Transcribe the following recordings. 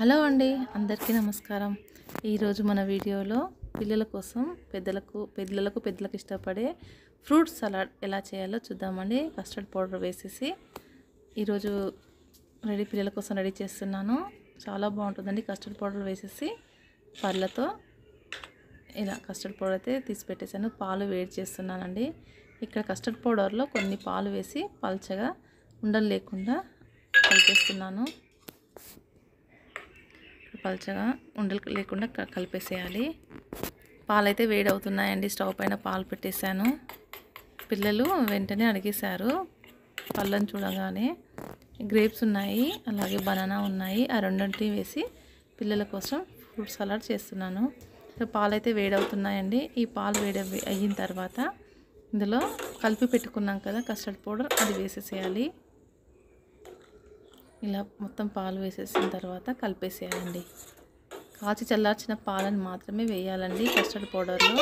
hello అండి అందరికీ నమస్కారం ఈరోజు మన వీడియోలో పిల్లల కోసం పెద్దలకు పిల్లలకు పెద్దలకు ఇష్టపడే ఫ్రూట్ సలాడ్ ఎలా చేయాలో చూద్దామండి కస్టర్డ్ పౌడర్ వేసేసి ఈరోజు రెడీ పిల్లల కోసం రెడీ చేస్తున్నాను చాలా బాగుంటుందండి కస్టర్డ్ పౌడర్ వేసేసి పళ్ళతో ఇలా కస్టర్డ్ పౌడర్ అయితే తీసి పెట్టేశాను పాలు వేడి చేస్తున్నానండి ఇక్కడ కస్టర్డ్ పౌడర్లో కొన్ని పాలు వేసి పల్చగా ఉండలు లేకుండా కలిపేస్తున్నాను పల్చగా ఉండలు లేకుండా క- కలిపేసేయాలి పాలైతే వేడి అవుతున్నాయండి స్టవ్ పైన పాలు పెట్టేశాను పిల్లలు వెంటనే అడిగేశారు పళ్ళని చూడగానే గ్రేప్స్ ఉన్నాయి అలాగే బనానా ఉన్నాయి ఆ రెండింటిని వేసి పిల్లల కోసం ఫ్రూట్ సలాడ్ చేస్తున్నాను ఇక్కడ పాలైతే వేడవుతున్నాయండి ఈ పాలు వేడి అవ్వి- అయిన తర్వాత ఇందులో కలిపి పెట్టుకున్నాం కదా కస్టర్డ్ పౌడర్ అది వేసేసేయాలి ఇలా మొత్తం పాలు వేసేసిన తర్వాత కలిపేసేయాలండి కాచి చల్లార్చిన పాలను మాత్రమే వేయాలండి కస్టర్డ్ పౌడర్లో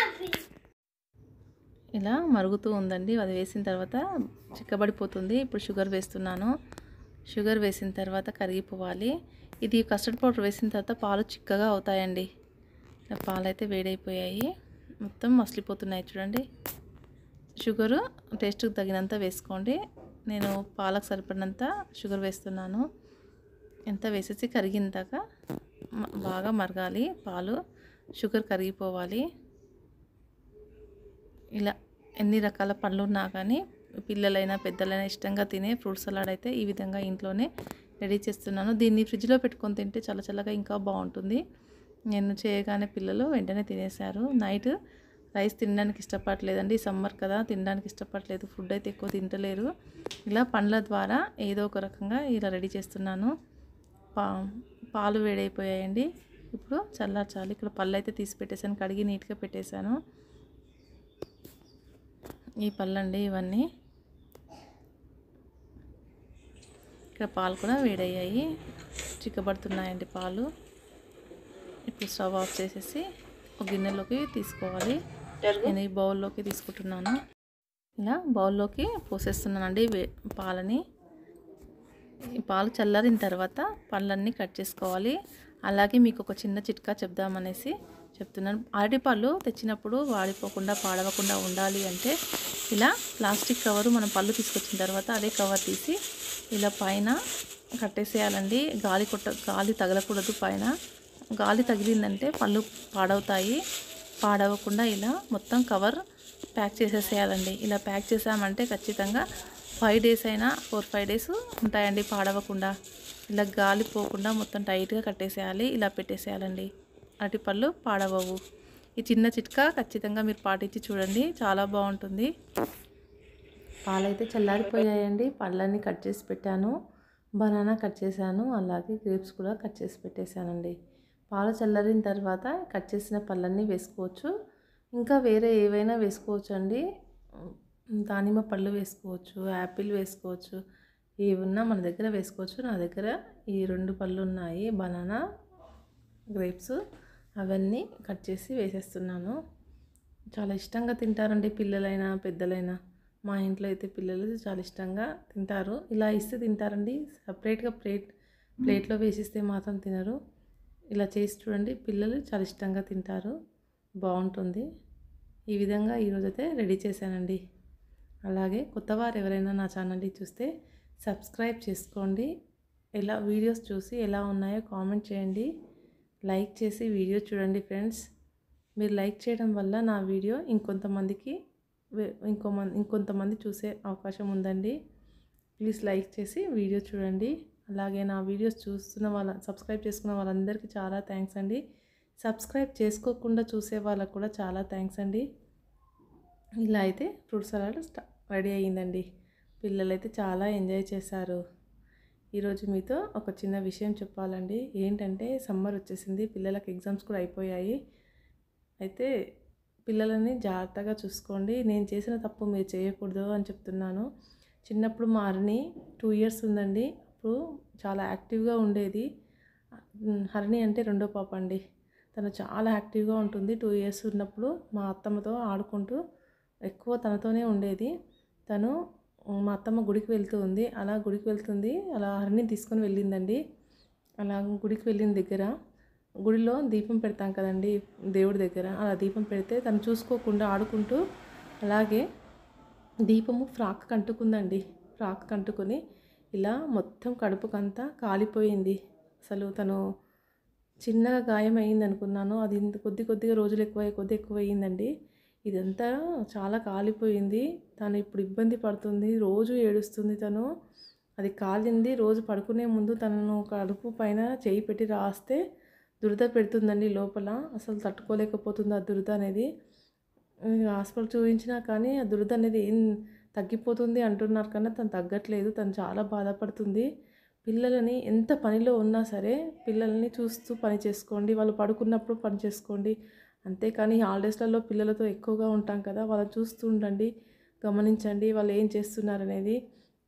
ఇలా మరుగుతూ ఉందండి అది వేసిన తర్వాత చిక్కబడిపోతుంది ఇప్పుడు షుగర్ వేస్తున్నాను షుగర్ వేసిన తర్వాత కరిగిపోవాలి ఇది కస్టర్డ్ పౌడర్ వేసిన తర్వాత పాలు చిక్కగా అవుతాయండి ఇలా పాలు అయితే వేడైపోయాయి మొత్తం మసిలిపోతున్నాయి చూడండి షుగరు టేస్ట్కి తగినంత వేసుకోండి నేను పాలకు సరిపడినంత షుగర్ వేస్తున్నాను ఎంత వేసేసి కరిగిన మ- బాగా మరగాలి పాలు షుగర్ కరిగిపోవాలి ఇలా ఎన్ని రకాల పండ్లు ఉన్నా కానీ పిల్లలైనా పెద్దలైనా ఇష్టంగా తినే ఫ్రూట్ సలాడ్ అయితే ఈ విధంగా ఇంట్లోనే రెడీ చేస్తున్నాను దీన్ని ఫ్రిడ్జ్లో పెట్టుకొని తింటే చాలా చల్లగా ఇంకా బాగుంటుంది నేను చేయగానే పిల్లలు వెంటనే తినేశారు నైట్ రైస్ తినడానికి ఇష్టపడలేదండి సమ్మర్ కదా తినడానికి ఇష్టపడలేదు ఫుడ్ అయితే ఎక్కువ తింటలేరు ఇలా పండ్ల ద్వారా ఏదో ఒక రకంగా ఇలా రెడీ చేస్తున్నాను పా పాలు వేడైపోయాయండి ఇప్పుడు చల్లార్చాలి ఇక్కడ పళ్ళు అయితే తీసి పెట్టేశాను కడిగి నీట్గా పెట్టేశాను ఈ పళ్ళండి ఇవన్నీ ఇక్కడ పాలు కూడా వేడయ్యాయి చిక్కబడుతున్నాయండి పాలు ఇప్పుడు స్టవ్ ఆఫ్ చేసేసి ఒక గిన్నెలోకి తీసుకోవాలి నేను ఈ బౌల్లోకి తీసుకుంటున్నాను ఇలా బౌల్లోకి పోసేస్తున్నానండి వే- పాలని ఈ పాలు చల్లారిన తర్వాత పళ్ళన్నీ కట్ చేసుకోవాలి అలాగే మీకు ఒక చిన్న చిట్కా చెప్దామనేసి చెప్తున్నాను అరటి పళ్ళు తెచ్చినప్పుడు వాడిపోకుండా పాడవకుండా ఉండాలి అంటే ఇలా ప్లాస్టిక్ కవరు మనం పళ్ళు తీసుకొచ్చిన తర్వాత అదే కవర్ తీసి ఇలా పైన కట్టేసేయాలండి గాలి కొట్ట గాలి తగలకూడదు పైన గాలి తగిలిందంటే పళ్ళు పాడవుతాయి పాడవకుండా ఇలా మొత్తం కవర్ ప్యాక్ చేసేసేయాలండి ఇలా ప్యాక్ చేసామంటే ఖచ్చితంగా ఫైవ్ డేస్ అయినా ఫోర్ ఫైవ్ డేస్ ఉంటాయండి పాడవకుండా ఇలా గాలి పోకుండా మొత్తం టైట్గా కట్టేసేయాలి ఇలా పెట్టేసేయాలండి అరటి పళ్ళు పాడవవు ఈ చిన్న చిట్కా ఖచ్చితంగా మీరు పాటించి చూడండి చాలా బాగుంటుంది పాలైతే చల్లారిపోయాయండి పళ్ళన్నీ కట్ చేసి పెట్టాను బనానా కట్ చేశాను అలాగే గ్రేప్స్ కూడా కట్ చేసి పెట్టేశానండి పాలు చల్లారిన తర్వాత కట్ చేసిన పళ్ళన్నీ వేసుకోవచ్చు ఇంకా వేరే ఏవైనా వేసుకోవచ్చు అండి దానిమ్మ పళ్ళు వేసుకోవచ్చు యాపిల్ వేసుకోవచ్చు ఏవి ఉన్నా మన దగ్గర వేసుకోవచ్చు నా దగ్గర ఈ రెండు పళ్ళు ఉన్నాయి బనానా గ్రేప్స్ అవన్నీ కట్ చేసి వేసేస్తున్నాను చాలా ఇష్టంగా తింటారండి పిల్లలైనా పెద్దలైనా మా ఇంట్లో అయితే పిల్లలు చాలా ఇష్టంగా తింటారు ఇలా ఇస్తే తింటారండి సపరేట్గా ప్లేట్ ప్లేట్లో వేసిస్తే మాత్రం తినరు ఇలా చేసి చూడండి పిల్లలు చాలా ఇష్టంగా తింటారు బాగుంటుంది ఈ విధంగా ఈరోజైతే రెడీ చేశానండి అలాగే కొత్తవారు ఎవరైనా నా ఛానల్ని చూస్తే సబ్స్క్రైబ్ చేసుకోండి ఎలా వీడియోస్ చూసి ఎలా ఉన్నాయో కామెంట్ చేయండి లైక్ చేసి వీడియో చూడండి ఫ్రెండ్స్ మీరు లైక్ చేయడం వల్ల నా వీడియో ఇంకొంతమందికి వే- ఇంకో మంది ఇంకొంతమంది చూసే అవకాశం ఉందండి ప్లీజ్ లైక్ చేసి వీడియో చూడండి అలాగే నా వీడియోస్ చూస్తున్న వాళ్ళ సబ్స్క్రైబ్ చేసుకున్న వాళ్ళందరికీ చాలా థ్యాంక్స్ అండి సబ్స్క్రైబ్ చేసుకోకుండా చూసే వాళ్ళకు కూడా చాలా థ్యాంక్స్ అండి ఇలా అయితే ఫ్రూట్ సలాడ్ స్టా రెడీ అయ్యిందండి పిల్లలైతే చాలా ఎంజాయ్ చేశారు ఈరోజు మీతో ఒక చిన్న విషయం చెప్పాలండి ఏంటంటే సమ్మర్ వచ్చేసింది పిల్లలకి ఎగ్జామ్స్ కూడా అయిపోయాయి అయితే పిల్లలని జాగ్రత్తగా చూసుకోండి నేను చేసిన తప్పు మీరు చేయకూడదు అని చెప్తున్నాను చిన్నప్పుడు మా హరిణి టూ ఇయర్స్ ఉందండి అప్పుడు చాలా యాక్టివ్గా ఉండేది ఉమ్, హరిణి అంటే రెండో పాప అండి తను చాలా యాక్టివ్గా ఉంటుంది టూ ఇయర్స్ ఉన్నప్పుడు మా అత్తమ్మతో ఆడుకుంటూ ఎక్కువ తనతోనే ఉండేది తను ఉమ్, మా అత్తమ్మ గుడికి వెళ్తూ ఉంది అలా గుడికి వెళ్తుంది అలా హరిని తీసుకొని వెళ్ళిందండి అలా గుడికి వెళ్ళిన దగ్గర గుడిలో దీపం పెడతాం కదండి దేవుడి దగ్గర అలా దీపం పెడితే తను చూసుకోకుండా ఆడుకుంటూ అలాగే దీపము ఫ్రాక్ కంటుకుందండి ఫ్రాక్ కంటుకొని ఇలా మొత్తం కడుపుకంతా కాలిపోయింది అసలు తను చిన్నగా గాయం అయింది అనుకున్నాను అది ఇంత కొద్ది కొద్దిగా రోజులు ఎక్కువ కొద్ది ఎక్కువ అయ్యిందండి ఇదంతా చాలా కాలిపోయింది తను ఇప్పుడు ఇబ్బంది పడుతుంది రోజు ఏడుస్తుంది తను అది కాలింది రోజు పడుకునే ముందు తనను కడుపు పైన చేయి పెట్టి రాస్తే దురద పెడుతుందండి లోపల అసలు తట్టుకోలేకపోతుంది ఆ దురద అనేది హాస్పిటల్ చూపించినా కానీ ఆ దురద అనేది ఏం తగ్గిపోతుంది అంటున్నారు కానీ తను తగ్గట్లేదు తను చాలా బాధపడుతుంది పిల్లలని ఎంత పనిలో ఉన్నా సరే పిల్లల్ని చూస్తూ పని చేసుకోండి వాళ్ళు పడుకున్నప్పుడు పని చేసుకోండి అంతేకాని హాలిడేస్లలో పిల్లలతో ఎక్కువగా ఉంటాం కదా వాళ్ళని చూస్తూ ఉండండి గమనించండి వాళ్ళు ఏం చేస్తున్నారు అనేది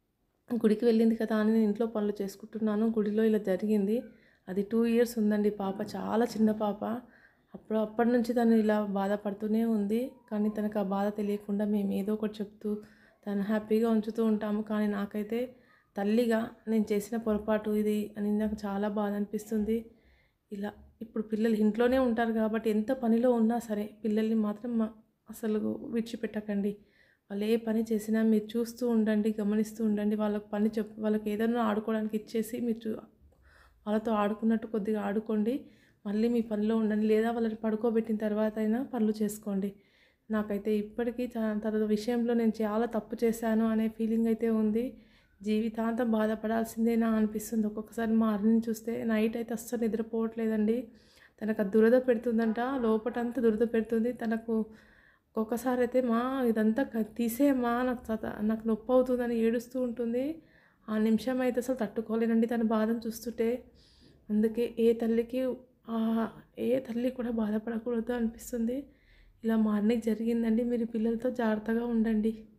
గుడికి వెళ్ళింది కదా అని నేను ఇంట్లో పనులు చేసుకుంటున్నాను గుడిలో ఇలా జరిగింది అది టూ ఇయర్స్ ఉందండి పాప చాలా చిన్న పాప అప్పుడు అప్పటి నుంచి తను ఇలా బాధపడుతూనే ఉంది కానీ తనకు ఆ బాధ తెలియకుండా మేము ఏదో ఒకటి చెప్తూ తను హ్యాపీగా ఉంచుతూ ఉంటాము కానీ నాకైతే తల్లిగా నేను చేసిన పొరపాటు ఇది అని నాకు చాలా బాధ అనిపిస్తుంది ఇలా ఇప్పుడు పిల్లలు ఇంట్లోనే ఉంటారు కాబట్టి ఎంత పనిలో ఉన్నా సరే పిల్లల్ని మాత్రం మ- అసలు విడిచిపెట్టకండి వాళ్ళు ఏ పని చేసినా మీరు చూస్తూ ఉండండి గమనిస్తూ ఉండండి వాళ్ళకి పని చెప్ వాళ్ళకి ఏదైనా ఆడుకోవడానికి ఇచ్చేసి మీరు చూ వాళ్ళతో ఆడుకున్నట్టు కొద్దిగా ఆడుకోండి మళ్ళీ మీ పనిలో ఉండండి లేదా వాళ్ళని పడుకోబెట్టిన తర్వాత అయినా పనులు చేసుకోండి నాకైతే ఇప్పటికీ చా- తన విషయంలో నేను చాలా తప్పు చేశాను అనే ఫీలింగ్ అయితే ఉంది జీవితాంతం బాధపడాల్సిందేనా అనిపిస్తుంది ఒక్కొక్కసారి మా అర్ని చూస్తే నైట్ అయితే అస్సలు నిద్రపోవట్లేదండి తనకు ఆ దురద పెడుతుందంట లోపటంతా దురద పెడుతుంది తనకు ఒక్కొక్కసారి అయితే మా ఇదంతా క- తీసేయమ్మా నాకు చత- నాకు నొప్పి అవుతుందని ఏడుస్తూ ఉంటుంది ఆ నిమిషం అయితే అసలు తట్టుకోలేనండి తన బాధను చూస్తుంటే అందుకే ఏ తల్లికి ఆ ఏ తల్లి కూడా బాధపడకూడదు అనిపిస్తుంది ఇలా మార్నింగ్ జరిగిందండి మీరు పిల్లలతో జాగ్రత్తగా ఉండండి